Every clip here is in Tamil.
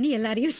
பண்ணி எல்லாரையும்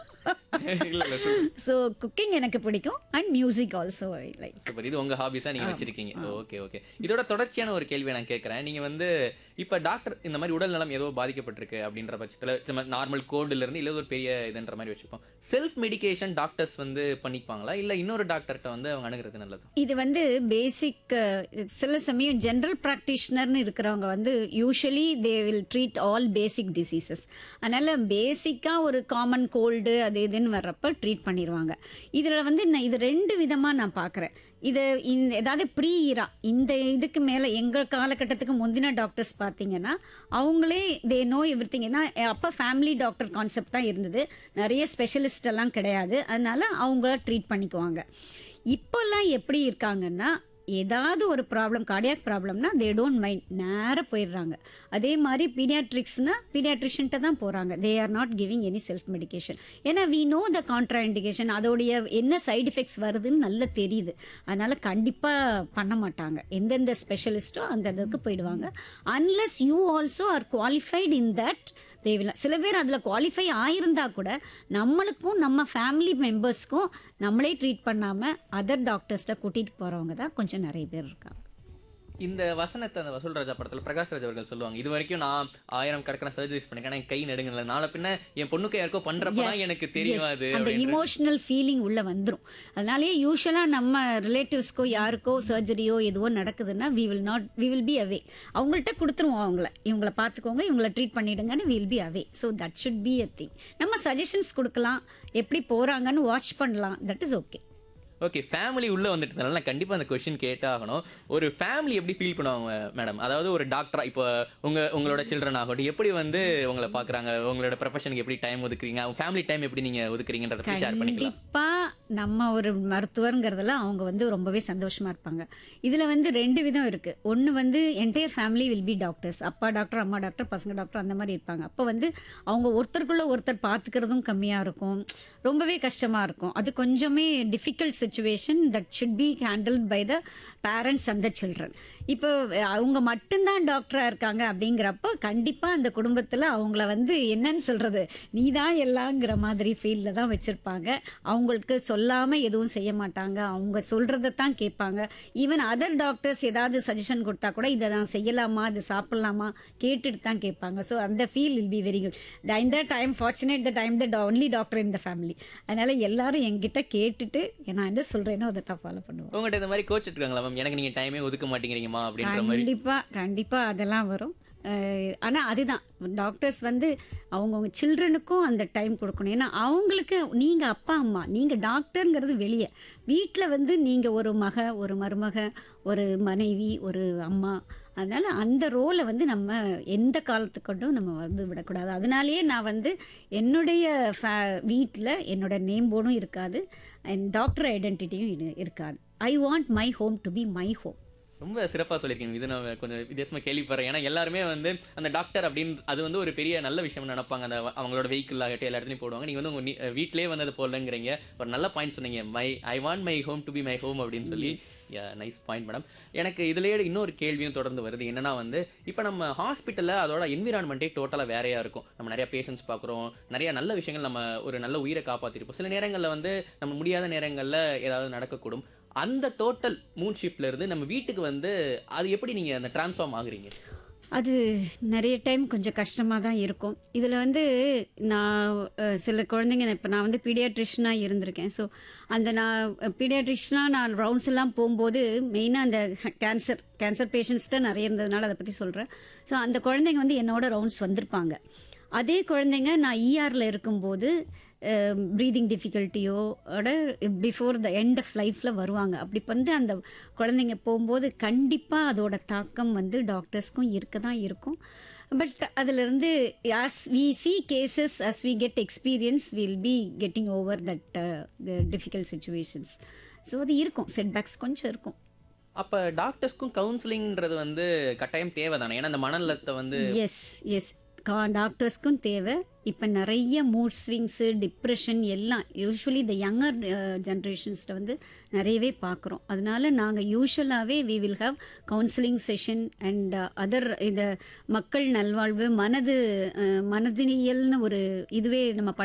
இல்ல இல்ல ஸோ குக்கிங் எனக்கு பிடிக்கும் and music also like super இது உங்க ஹாபிஸா நீங்க வச்சிருக்கீங்க ஓகே ஓகே இதோட தொடர்ச்சியான ஒரு கேள்வி நான் கேட்கறேன் நீங்க வந்து இப்ப டாக்டர் இந்த மாதிரி உடல் நலம் ஏதோ பாதிக்கப்பட்டிருக்கு அப்படின்ற பட்சத்துல நார்மல் கோல்டுல இருந்து இல்ல ஒரு பெரிய இதுன்ற மாதிரி வச்சுப்போம் செல்ஃப் மெடிகேஷன் டாக்டர்ஸ் வந்து பண்ணிப்பாங்களா இல்ல இன்னொரு டாக்டர்கிட்ட வந்து அவங்க அணுகிறது நல்லது இது வந்து பேசிக் சில சமயம் ஜென்ரல் ப்ராக்டிஷனர்னு இருக்கிறவங்க வந்து usually they will treat all basic diseases அதனால பேசிக்காக ஒரு காமன் கோல்டு அது இதுன்னு வர்றப்ப ட்ரீட் பண்ணிடுவாங்க இதில் வந்து நான் இது ரெண்டு விதமாக நான் பார்க்குறேன் இது இந்த ஏதாவது ப்ரீ இரா இந்த இதுக்கு மேலே எங்கள் காலகட்டத்துக்கு முந்தின டாக்டர்ஸ் பார்த்தீங்கன்னா அவங்களே தே நோ எவ்ரி திங் ஏன்னா அப்போ ஃபேமிலி டாக்டர் கான்செப்ட் தான் இருந்தது நிறைய ஸ்பெஷலிஸ்ட் எல்லாம் கிடையாது அதனால அவங்க ட்ரீட் பண்ணிக்குவாங்க இப்போல்லாம் எப்படி இருக்காங்கன்னா ஏதாவது ஒரு ப்ராப்ளம் கார்டியாக் ப்ராப்ளம்னா தே டோன்ட் மைண்ட் நேராக போயிடுறாங்க அதே மாதிரி பீடியாட்ரிக்ஸ்னா பீடியாட்ரிஷன்ட்ட தான் போகிறாங்க they are not giving any self medication ஏன்னா we know the contraindication அதோடைய என்ன சைடு எஃபெக்ட்ஸ் வருதுன்னு நல்லா தெரியுது அதனால கண்டிப்பாக பண்ண மாட்டாங்க எந்தெந்த ஸ்பெஷலிஸ்ட்டோ அந்த இதுக்கு போயிடுவாங்க unless you also are qualified in that தேவையில்ல சில பேர் அதில் குவாலிஃபை ஆயிருந்தா கூட நம்மளுக்கும் நம்ம ஃபேமிலி மெம்பர்ஸ்க்கும் நம்மளே ட்ரீட் பண்ணாமல் அதர் டாக்டர்ஸ்ட்ட கூட்டிகிட்டு போகிறவங்க தான் கொஞ்சம் நிறைய பேர் இருக்காங்க இந்த வசனத்தை அந்த வசூல் ராஜா படத்துல பிரகாஷ் ராஜ் அவர்கள் சொல்லுவாங்க இது வரைக்கும் நான் ஆயிரம் கணக்கான சர்ஜரிஸ் பண்ணிருக்கேன் ஆனா என் கை நடுங்கல நாளை பின்ன என் பொண்ணுக்கு யாருக்கோ பண்றப்பதான் எனக்கு தெரியும் Yes. அது அந்த இமோஷனல் ஃபீலிங் உள்ள வந்துரும் அதனாலேயே யூஸ்வலா நம்ம ரிலேட்டிவ்ஸ்க்கோ யாருக்கோ சர்ஜரியோ எதுவோ நடக்குதுன்னா we will not we will be away அவங்கள்ட்ட கொடுத்துருவோம் அவங்கள இவங்கள பார்த்துக்கோங்க இவங்கள ட்ரீட் பண்ணிடுங்கன்னு will be away so that should be a thing நம்ம சஜஷன்ஸ் கொடுக்கலாம் எப்படி போறாங்கன்னு வாட்ச் பண்ணலாம் that is okay okay family உள்ள வந்துட்டதுனால நான் கண்டிப்பா அந்த கொஸ்டின் கேட்டாகணும் ஒரு ஃபேமிலி எப்படி ஃபீல் பண்ணுவாங்க மேடம் அதாவது ஒரு டாக்டரா இப்போ உங்க உங்களோட சில்ட்ரன் ஆகட்டும் எப்படி வந்து உங்களை பாக்குறாங்க உங்களோட ப்ரொஃபஷனுக்கு எப்படி டைம் ஒதுக்குறீங்க ஃபேமிலி டைம் எப்படி நீங்க ஒதுக்குறீங்கன்றத பத்தி ஷேர் பண்ணிக்கலாம் கண்டிப்பா நம்ம ஒரு மருத்துவர்ங்கிறதுல அவங்க வந்து ரொம்பவே சந்தோஷமா இருப்பாங்க இதுல வந்து ரெண்டு விதம் இருக்கு ஒன்னு வந்து entire family will be doctors அப்பா டாக்டர் அம்மா டாக்டர் பசங்க டாக்டர் அந்த மாதிரி இருப்பாங்க அப்போ வந்து அவங்க ஒருத்தருக்குள்ள ஒருத்தர் பார்த்துக்கிறதும் கம்மியா இருக்கும் ரொம்பவே கஷ்டமா இருக்கும் அது கொஞ்சமே difficult situation that should be handled by the parents and the children இப்போ அவங்க மட்டும்தான் டாக்டரா இருக்காங்க அப்படிங்கிறப்போ கண்டிப்பா அந்த குடும்பத்துல அவங்கள வந்து என்னன்னு சொல்றது நீ தான் எல்லாங்கிற மாதிரி ஃபீல்டில் தான் வச்சிருப்பாங்க அவங்களுக்கு சொல்லாம எதுவும் செய்ய மாட்டாங்க அவங்க சொல்றதை தான் கேட்பாங்க ஈவன் அதர் டாக்டர்ஸ் ஏதாவது சஜஷன் கொடுத்தா கூட இதை நான் செய்யலாமா இது சாப்பிடலாமா கேட்டுட்டு தான் கேட்பாங்க ஸோ அந்த feel will be very good இந்த the time fortunate the time the only doctor in the family அதனால எல்லாரும் என்கிட்ட கேட்டுட்டு நான் என்ன சொல்றேனோ அதை தான் ஃபாலோ பண்ணுவோம் உங்கள்கிட்ட இந்த மாதிரி கோச் இருக்காங்களா மேம் எனக்கு நீங்க டைமே ஒதுக்க மாட்டேங்கிறீங்கம்மா அப்படின்ற மாதிரி கண்டிப்பா கண்டிப்பா அதெல்லாம் வரும் அஹ் ஆனா அதுதான் டாக்டர்ஸ் வந்து அவங்கவுங்க சில்ட்ரனுக்கும் அந்த டைம் கொடுக்கணும் ஏன்னா அவங்களுக்கு நீங்க அப்பா அம்மா நீங்க டாக்டருங்கிறது வெளியே வீட்டில் வந்து நீங்க ஒரு மக ஒரு மருமக ஒரு மனைவி ஒரு அம்மா அதனால அந்த ரோலை வந்து நம்ம எந்த காலத்துக்கொண்டும் நம்ம வந்து விடக்கூடாது அதனாலேயே நான் வந்து என்னுடைய வீட்டில் என்னோட நேம் போர்டும் இருக்காது அண்ட் டாக்டர் ஐடென்டிட்டியும் இருக்காது I want my home to be my home ரொம்ப சிறப்பா சொல்லியிருக்கீங்க இது நான் கொஞ்சம் வித்தியாசமா கேள்விப்படுறேன் ஏன்னா எல்லாருமே வந்து அந்த டாக்டர் அப்படின்னு அது வந்து ஒரு பெரிய நல்ல விஷயம் நினைப்பாங்க அந்த அவங்களோட வெஹிக்கிள் ஆகட்டும் எல்லா இடத்துலையும் போடுவாங்க நீங்க வந்து உங்க நீ- வீட்டிலேயே வந்தது போலங்கிறீங்க ஒரு நல்ல பாயிண்ட் சொன்னீங்க my I want my home to be my home அப்படின்னு சொல்லி நைஸ் பாயிண்ட் மேடம் எனக்கு இதுலயே இன்னொரு கேள்வியும் தொடர்ந்து வருது என்னன்னா வந்து இப்போ நம்ம ஹாஸ்பிட்டல்ல அதோட என்விரான்மெண்ட்டே டோட்டலாக வேறையா இருக்கும் நம்ம நிறைய பேஷண்ட்ஸ் பார்க்குறோம் நிறைய நல்ல விஷயங்கள் நம்ம ஒரு நல்ல உயிரை காப்பாற்றிருப்போம் சில நேரங்களில் வந்து நம்ம முடியாத நேரங்களில் ஏதாவது நடக்கக்கூடும் அந்த டோட்டல் மூன் ஷிஃப்ட்ல இருந்து நம்ம வீட்டுக்கு வந்து அது எப்படி நீங்க அந்த டிரான்ஸ்ஃபார்ம் ஆகுறீங்க அது நிறைய டைம் கொஞ்சம் கஷ்டமாக தான் இருக்கும் இதில் வந்து நான் அஹ், சில குழந்தைங்க இப்போ நான் வந்து பீடியாட்ரிஷனாக இருந்திருக்கேன் ஸோ அந்த நான் பீடியாட்ரிஷனாக நான் ரவுண்ட்ஸ் எல்லாம் போகும்போது மெயினாக அந்த கேன்சர் கேன்சர் பேஷண்ட்ஸ்கிட்ட நிறைய இருந்ததுனால அதை பற்றி சொல்கிறேன் ஸோ அந்த குழந்தைங்க வந்து என்னோட ரவுண்ட்ஸ் வந்திருப்பாங்க அதே குழந்தைங்க நான் இஆரில் இருக்கும்போது ப்ரீதிங் டிஃபிகல்ட்டியோட பிஃபோர் த எண்ட் ஆஃப் லைஃப்பில் வருவாங்க அப்படி வந்து அந்த குழந்தைங்க போகும்போது கண்டிப்பாக அதோட தாக்கம் வந்து டாக்டர்ஸ்க்கும் இருக்க தான் இருக்கும் பட் அதிலிருந்து as we see cases as we get experience will be getting over that difficult situations so அது இருக்கும் செட்பேக்ஸ் கொஞ்சம் இருக்கும் அப்ப டாக்டர்ஸ்க்கும் கவுன்சிலிங்ன்றது வந்து கட்டாயம் தேவை தானே ஏன்னா அந்த மனநலத்தை வந்து எஸ் எஸ் டாக்டர்ஸ்க்கும் தேவை இப்போ நிறைய மூட் ஸ்விங்ஸு டிப்ரெஷன் எல்லாம் யூஸ்வலி இந்த யங்கர் ஜென்ரேஷன்ஸில் வந்து நிறையவே பார்க்குறோம் அதனால நாங்கள் யூஸ்வலாகவே we will have counselling session and other இந்த மக்கள் நல்வாழ்வு மனது அஹ், மனதினியல்னு ஒரு இதுவே நம்ம